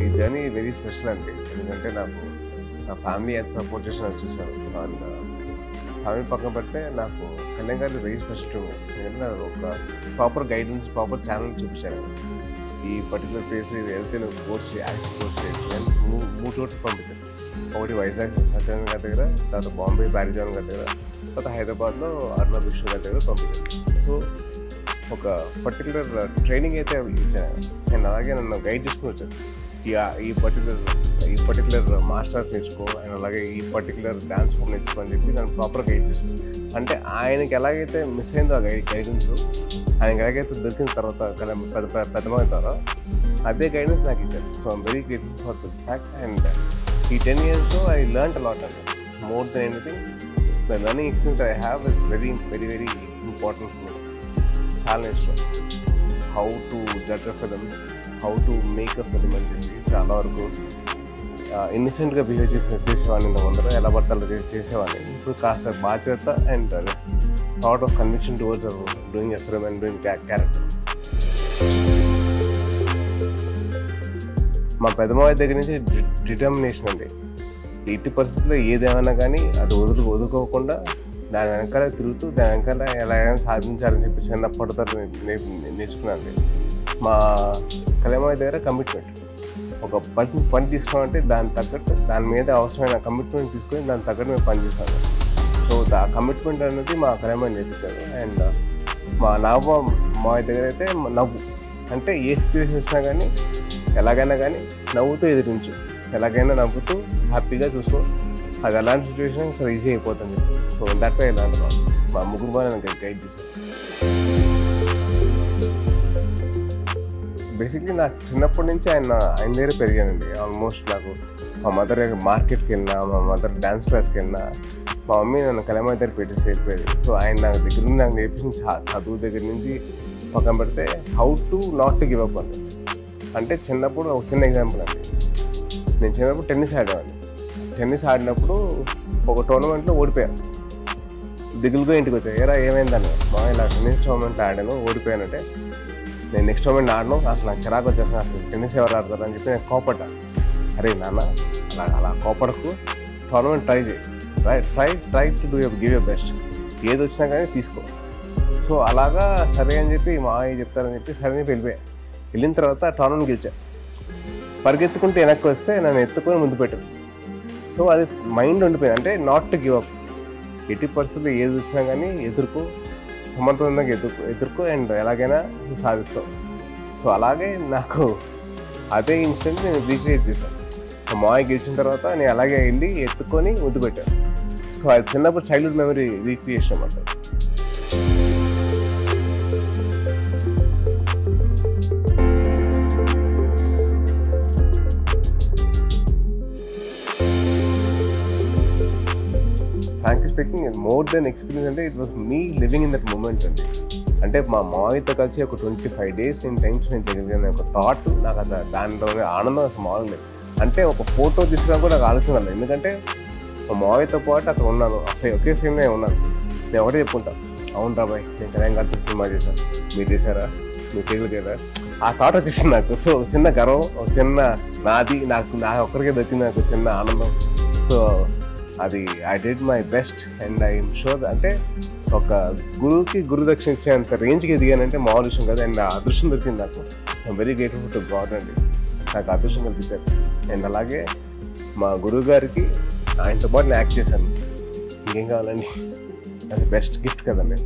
ఈ journey very special అండి ఎందుకంటే నాకు నా ఫ్యామిలీ ఎంత సపోర్ట్ చేసిన చూసాను అండ్ ఫ్యామిలీ పక్కన పెడితే నాకు కళ్యాణ్ గారి వెరీ స్పెషల్ టు ఎందుకంటే నాకు ఒక ప్రాపర్ గైడెన్స్ ప్రాపర్ ఛానల్ చూపించాను ఈ పర్టికులర్ ప్లేస్ వెళ్తే నువ్వు కోర్స్ యాక్ట్ కోర్స్ చేసి నేను మూ- మూడు చోట్ల పంపించాను ఒకటి వైజాగ్ సత్యనారాయణ గారి దగ్గర తర్వాత బాంబే బ్యారిజాన్ గారి దగ్గర తర్వాత హైదరాబాద్లో అరుణ విష్ణు గారి దగ్గర పంపించాను సో ఒక పర్టికులర్ ట్రైనింగ్ అయితే ఇచ్చాను నేను అలాగే నన్ను గైడ్ చేసుకుని వచ్చాను ఈ ఈ పర్టికులర్ ఈ పర్టికులర్ మాస్టర్స్ నేర్చుకో అండ్ అలాగే ఈ పర్టికులర్ డాన్స్ ఫామ్ నేర్చుకో అని చెప్పి నన్ను ప్రాపర్ గైడ్ చేసుకుని అంటే ఆయనకి ఎలాగైతే మిస్ అయిందో ఆ గైడ్ గైడెన్స్ ఆయనకి ఎలాగైతే దొరికిన తర్వాత కల- పెద్ద పెద్ద పెద్దమవుతారో అదే గైడెన్స్ నాకు ఇచ్చారు so I'm very grateful for this fact and ఈ టెన్ ఇయర్స్లో ఐ లర్న్ అలాట్ అండి more than anything the learning experience I have is very very very important చాలా నేర్చుకోవాలి how to judge a film how to make a film అని చెప్పి చాలా వరకు ఇన్నసెంట్గా behave చేసి చేసేవాడిని ఇంత ముందర ఎలా పట్టాలో చేసి చేసేవాడిని ఇప్పుడు కాస్త బాధ్యత and thought of conviction towards doing a film and doing character మా పెద్దమావి దగ్గర నుంచి డిటర్మినేషన్ అండి ఎట్టి పరిస్థితుల్లో ఏదేమైనా కానీ అది వదులు వదులుకోకుండా దాని వెనకాల తిరుగుతూ దాని వెనకాల ఎలాగైనా సాధించాలని చెప్పి చిన్నప్పటితో నేర్చుకున్నాను మా కళ్యాణమావి దగ్గర కమిట్మెంట్ ఒక పని పని తీసుకోవాలంటే దాని తగ్గట్టు దాని మీద అవసరమైన కమిట్మెంట్ తీసుకొని దాని తగ్గట్టు మేము పని చేస్తాము సో దా కమిట్మెంట్ అనేది మా కళ్యాణమావి నేర్పించారు అండ్ మా నవ్వ మా దగ్గర అయితే నవ్వు అంటే ఏ సిచ్యువేషన్ వచ్చినా కానీ ఎలాగైనా కానీ నవ్వుతూ ఎదిరించు ఎలాగైనా నవ్వుతూ హ్యాపీగా చూసుకో అది అలాంటి సిచ్యువేషన్ సో ఈజీ అయిపోతుంది సో దట్ వే ఇలాంటి మా ముగ్గురు బాగా నాకు గైడ్ చేశారు బేసిక్లీ నాకు చిన్నప్పటి నుంచి ఆయన ఆయన దగ్గర పెరిగానండి ఆల్మోస్ట్ నాకు మా మదర్ మార్కెట్కి వెళ్ళినా మా మదర్ డ్యాన్స్ క్లాస్కి వెళ్ళినా మా మమ్మీ నన్ను కలమ దగ్గర పెట్టి చేరిపోయేది సో ఆయన నాకు దగ్గర నుండి నాకు నేర్పించిన చ- చదువు దగ్గర నుంచి పక్కన పెడితే how to not to give up అండి అంటే చిన్నప్పుడు ఒక చిన్న ఎగ్జాంపుల్ అండి నేను చిన్నప్పుడు టెన్నిస్ ఆడేవాడిని టెన్నిస్ ఆడినప్పుడు ఒక టోర్నమెంట్లో ఓడిపోయాను దిగులుగా ఇంటికి వచ్చాను ఏరా ఏమైందని మా ఇలా టెన్నిస్ టోర్నమెంట్ ఆడాను ఓడిపోయానంటే నేను నెక్స్ట్ టోర్నమెంట్ ఆడను అసలు నాకు చిరాకు వచ్చేసాను అసలు టెన్నిస్ ఎవరు ఆడతారు అని చెప్పి నేను కోపడ్డా అరే నాన్న అలా అలా కోపడకు టోర్నమెంట్ ట్రై చేయి try try try to do give you best ఏది వచ్చినా కానీ తీసుకో సో అలాగా సరే అని చెప్పి మా అయ్య చెప్తారని చెప్పి సరే అని చెప్పి వెళ్ళిపోయా వెళ్ళిన తర్వాత టోర్నమెంట్ గెలిచా పరిగెత్తుకుంటే వెనక్కి వస్తే నన్ను ఎత్తుకొని ముందు పెట్టారు సో అది మైండ్ ఉండిపోయింది అంటే నాట్ టు గివ్ అప్ ఎట్టి పరిస్థితుల్లో ఏది వచ్చినా కానీ ఎదుర్కో సమర్థవంతంగా ఎదుర్కో ఎదుర్కో అండ్ ఎలాగైనా నువ్వు సాధిస్తావు సో అలాగే నాకు అదే ఇన్సిడెంట్ నేను రీక్రియేట్ చేశాను మా మాయ గెలిచిన తర్వాత నేను అలాగే వెళ్ళి ఎత్తుకొని ముద్దు పెట్టాను సో అది చిన్నప్పుడు చైల్డ్హుడ్ మెమరీ రీక్రియేషన్ అన్నమాట frankly speaking more than experience అంటే it was me living in that moment అండి అంటే మా మావితో కలిసి ఒక ట్వంటీ ఫైవ్ డేస్ నేను టైం స్పెండ్ చేయగలిగాను ఒక థాట్ నాకు అసలు దాంట్లోనే ఆనందం అసలు మామూలు లేదు అంటే ఒక ఫోటో తీసుకున్నా కూడా నాకు ఆలోచన రాలేదు ఎందుకంటే మా మావితో పాటు అక్కడ ఉన్నాను అసలు ఒకే ఫిల్మ్లో ఉన్నాను నేను ఒకటే చెప్పుకుంటా అవును రాబాయ్ నేను కళ్యాణ్ గారితో సినిమా చేశాను మీరు చేశారా మీరు చేయగలిగారా ఆ థాట్ వచ్చేసింది నాకు సో ఒక చిన్న గర్వం ఒక చిన్న నాది నాకు నా ఒక్కరికే దొరికింది నాకు చిన్న ఆనందం సో అది I did my best and I'm sure అంటే ఒక గురువుకి గురుదక్షిణ ఇచ్చేంత రేంజ్కి ఎదిగానంటే మామూలు విషయం కాదు అండ్ ఆ అదృష్టం దొరికింది నాకు I'm very grateful to God అండి నాకు అదృష్టం కల్పించారు అండ్ అలాగే మా గురువు గారికి ఆయనతో పాటు నేను యాక్ట్ చేశాను ఇంకేం కావాలండి అది బెస్ట్ గిఫ్ట్ కదండి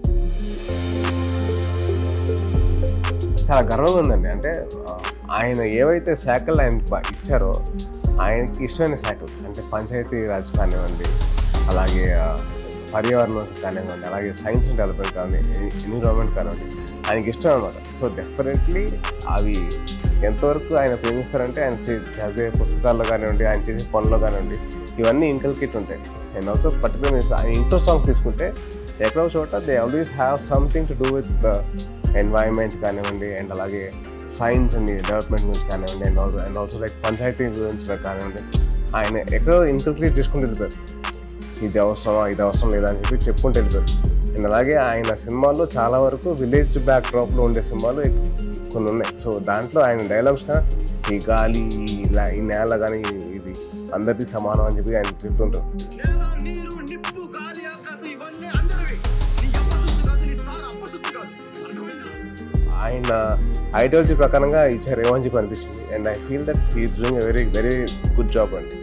చాలా గర్వంగా ఉందండి అంటే ఆ, ఆయన ఏవైతే శాఖలు ఆయన ప- ఇచ్చారో ఆయనకి ఇష్టమైన శాఖలు అంటే పంచాయతీ రాజ్ కానివ్వండి అలాగే ఆ, పర్యావరణం కానివ్వండి అలాగే సైన్స్ అండ్ డెవలప్మెంట్ కానీ ఎన్విరాన్మెంట్ కానివ్వండి ఆయనకి ఇష్టం అనమాట సో డెఫినెట్లీ అవి ఎంతవరకు ఆయన ప్రేమిస్తారంటే ఆయన చే- చదివే పుస్తకాల్లో కానివ్వండి ఆయన చేసే పనుల్లో కానివ్వండి ఇవన్నీ ఇంకల్కిట్ ఉంటాయి అండ్ ఆల్సో పర్టికులర్ ఆయన ఇంట్లో సాంగ్స్ తీసుకుంటే ఎక్కడో చోట they always have something to do with environment కానివ్వండి అండ్ అలాగే సైన్స్ అండ్ డెవలప్మెంట్ గురించి కానివ్వండి and also and also like panchayati గురించి కానివ్వండి ఆయన ఎక్కడో ఇన్కల్క్రియేట్ చేసుకుంటూ వెళ్ళిపోయారు ఇది అవసరమా ఇది అవసరం లేదా అని చెప్పి చెప్పుకుంటూ వెళ్ళిపోయారు అండ్ అలాగే ఆయన సినిమాల్లో చాలా వరకు విలేజ్ బ్యాక్ డ్రాప్లో ఉండే సినిమాలు కొన్ని ఉన్నాయి సో దాంట్లో ఆయన డైలాగ్స్ ఈ గాలి ఈ లా- ఈ నేల కానీ ఇది అందరికీ సమానం అని చెప్పి ఆయన చెప్తుంటారు నేల నీరు నిప్పు గాలి ఆకాశం ఇవన్నీ అందరివి నీ అమ్మ సొత్తు కాదు నీ సార్ అమ్మ సొత్తు కాదు అర్థమైందా ఆయన ఐడియాలజీ ప్రకారంగా ఇచ్చారు ఏమని చెప్పి అనిపిస్తుంది and I feel that he doing a very very good job అండి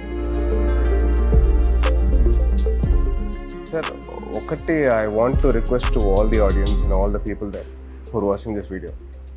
సార్ ఒకటి I want to request to all the audience and all the people that for watching this video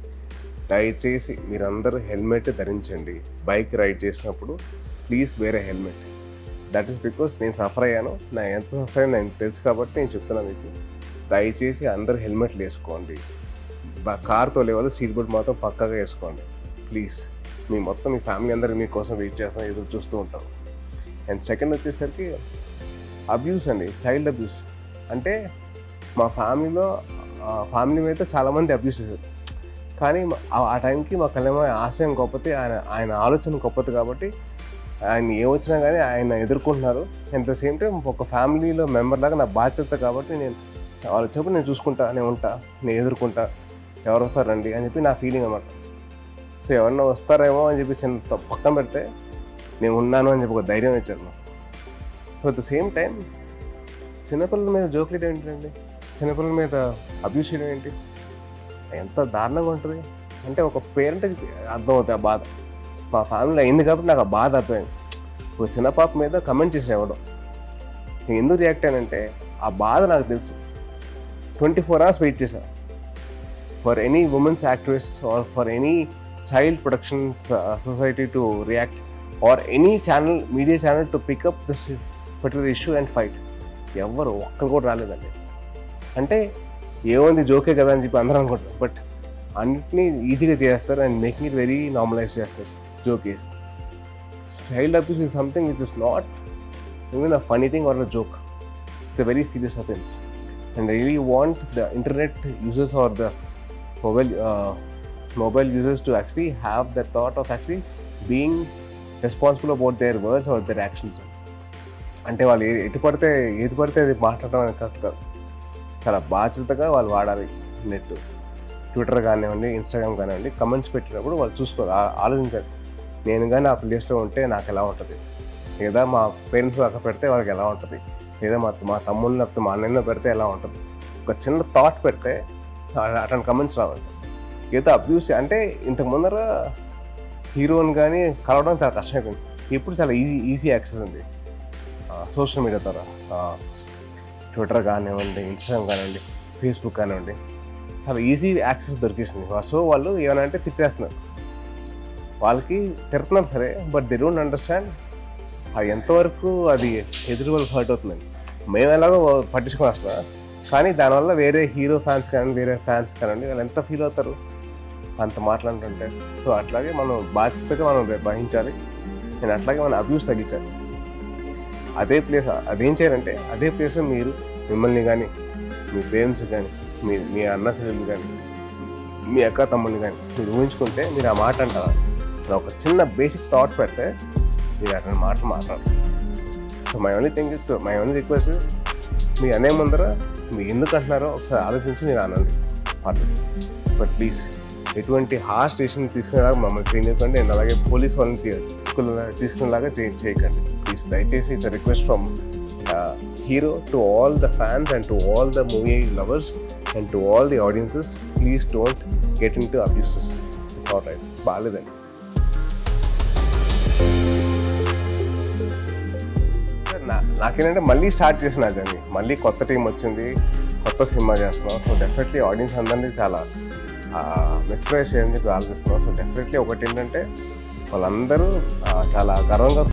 దయచేసి మీరందరూ హెల్మెట్ ధరించండి బైక్ రైడ్ చేసినప్పుడు please వేరే helmet that is because నేను suffer అయ్యాను నా ఎంత సఫర్ అయ్యాను నాకు తెలుసు కాబట్టి నేను చెప్తున్నాను మీకు దయచేసి అందరూ హెల్మెట్లు వేసుకోండి బా- కార్ తోలే వాళ్ళు సీట్ బెల్ట్ మాత్రం పక్కాగా వేసుకోండి ప్లీజ్ మీ మొత్తం మీ ఫ్యామిలీ అందరూ మీకోసం వెయిట్ చేస్తాం ఎదురు చూస్తూ ఉంటాం అండ్ సెకండ్ వచ్చేసరికి అబ్యూస్ అండి చైల్డ్ అబ్యూస్ అంటే మా ఫ్యామిలీలో ఫ్యామిలీ మీద చాలామంది అబ్యూస్ చేశారు కానీ మా- ఆ- ఆ టైంకి మా కళ్యాణ ఆశయం గొప్పది ఆయన ఆయన ఆలోచన గొప్పది కాబట్టి ఆయన ఏ వచ్చినా కానీ ఆయన ఎదుర్కొంటున్నారు అట్ ద సేమ్ టైం ఒక ఫ్యామిలీలో మెంబర్ లాగా నా బాధ్యత కాబట్టి నేను వాళ్ళు చెప్పి నేను చూసుకుంటా నేను ఉంటా నేను ఎదుర్కొంటా ఎవరు వస్తారండి అని చెప్పి నా ఫీలింగ్ అనమాట సో ఎవరన్నా వస్తారేమో అని చెప్పి చిన్న త- పక్కన పెడితే నేను ఉన్నాను అని చెప్పి ఒక ధైర్యం ఇచ్చారు నాకు so at the same time చిన్నపిల్లల మీద జోకులు వేయడం ఏంటండి చిన్నపిల్లల మీద అబ్యూస్ చేయడం ఏంటి ఎంత దారుణంగా ఉంటుంది అంటే ఒక పేరెంట్కి అర్థమవుతుంది ఆ బాధ మా ఫ్యామిలీలో అయింది కాబట్టి నాకు ఆ బాధ అర్థమైంది ఒక చిన్న పాప మీద కమెంట్ చేసి ఇవ్వడం నేను ఎందుకు రియాక్ట్ అయ్యానంటే ఆ బాధ నాకు తెలుసు ట్వంటీ ఫోర్ అవర్స్ వెయిట్ చేశాను for any women's activist or for any child protection society to react or any channel media channel to pick up this particular issue and fight ఎవరు ఒక్కరు కూడా రాలేదండి అంటే ఏముంది జోకే కదా అని చెప్పి అందరూ అనుకుంటారు బట్ అన్నిటినీ ఈజీగా చేస్తారు and making it very normalise చేస్తారు జోక్ వేసి child abuse is something which is not even a funny thing or a joke it's a very serious offence and really want the internet users or the mobile mobile users to actually have the thought of actually being responsible about their words or their actions అంటే వాళ్ళు ఏ- ఎటు పడితే ఏది పడితే అది మాట్లాడడం అనేది correct కాదు చాలా బాధ్యతగా వాళ్ళు వాడాలి నెట్ ట్విట్టర్ కానివ్వండి ఇన్స్టాగ్రామ్ కానివ్వండి కమెంట్స్ పెట్టినప్పుడు వాళ్ళు చూసుకోవాలి ఆ- ఆలోచించాలి నేను కానీ ఆ ప్లేస్లో ఉంటే నాకు ఎలా ఉంటుంది లేదా మా పేరెంట్స్ అక్కడ పెడితే వాళ్ళకి ఎలా ఉంటుంది లేదా మా మా తమ్ముళ్ళు లేకపోతే మా అన్నయ్య పెడితే ఎలా ఉంటుంది ఒక చిన్న థాట్ పెడితే ఆ- అట్లాంటి కమెంట్స్ రావాలి ఏదో అబ్యూస్ అంటే ఇంతకు ముందర హీరోని కానీ కలవడం చాలా కష్టమైపోయింది ఇప్పుడు చాలా ఈజీ ఈజీ యాక్సెస్ ఉంది సోషల్ మీడియా ద్వారా ట్విట్టర్ కానివ్వండి ఇన్స్టాగ్రామ్ కానివ్వండి ఫేస్బుక్ కానివ్వండి చాలా ఈజీ యాక్సెస్ దొరికేసింది సో వాళ్ళు ఏమైనా అంటే తిట్టేస్తున్నారు వాళ్ళకి తిడుతున్నారు సరే బట్ దే డోంట్ అండర్స్టాండ్ అది ఎంతవరకు అది ఎదురు వాళ్ళకి హర్ట్ అవుతుందండి మేము ఎలాగో పట్టించుకొని వస్తున్నా కానీ దానివల్ల వేరే హీరో ఫ్యాన్స్ కానీ వేరే ఫ్యాన్స్ కానివ్వండి వాళ్ళు ఎంత ఫీల్ అవుతారు అంత మాట్లాడుతుంటే సో అట్లాగే మనం బాధ్యతగా మనం వహించాలి నేను అట్లాగే మన అబ్యూస్ తగ్గించాలి అదే ప్లేస్ అదేం చేయాలంటే అదే ప్లేస్లో మీరు మిమ్మల్ని కానీ మీ పేరెంట్స్ కానీ మీ మీ అన్న చెల్లెలు కానీ మీ అక్క తమ్ముడిని కానీ మీరు ఊహించుకుంటే మీరు ఆ మాట అంటారు అలా ఒక చిన్న బేసిక్ థాట్ పెడితే మీరు అటువంటి మాటలు మాట్లాడరు so my only thing is my only request is మీ అనే ముందర మీరు ఎందుకు అంటున్నారో ఒకసారి ఆలోచించి మీరు అనండి పర్లేదు బట్ ప్లీజ్ ఎటువంటి హార్ స్టేషన్ తీసుకునేలాగా మమ్మల్ని చేయకండి అండ్ అలాగే పోలీస్ వాళ్ళని తీసుకునే తీసుకునేలాగా చేయ చేయకండి ప్లీజ్ దయచేసి it's request from hero to all the fans and to all the movie lovers and to all the audiences please don't get into abuses it's all right బాగాలేదండి నా- నాకేంటంటే మళ్ళీ స్టార్ట్ చేసిన జర్నీ మళ్ళీ కొత్త team వచ్చింది కొత్త cinema చేస్తున్నాం సో డెఫినెట్లీ ఆడియన్స్ అందరినీ చాలా మెస్ప్రైజ్ చేయని చెప్పి ఆలోచిస్తున్నాం సో డెఫినెట్లీ ఒకటి ఏంటంటే వాళ్ళందరూ ఆ, చాలా గర్వంగా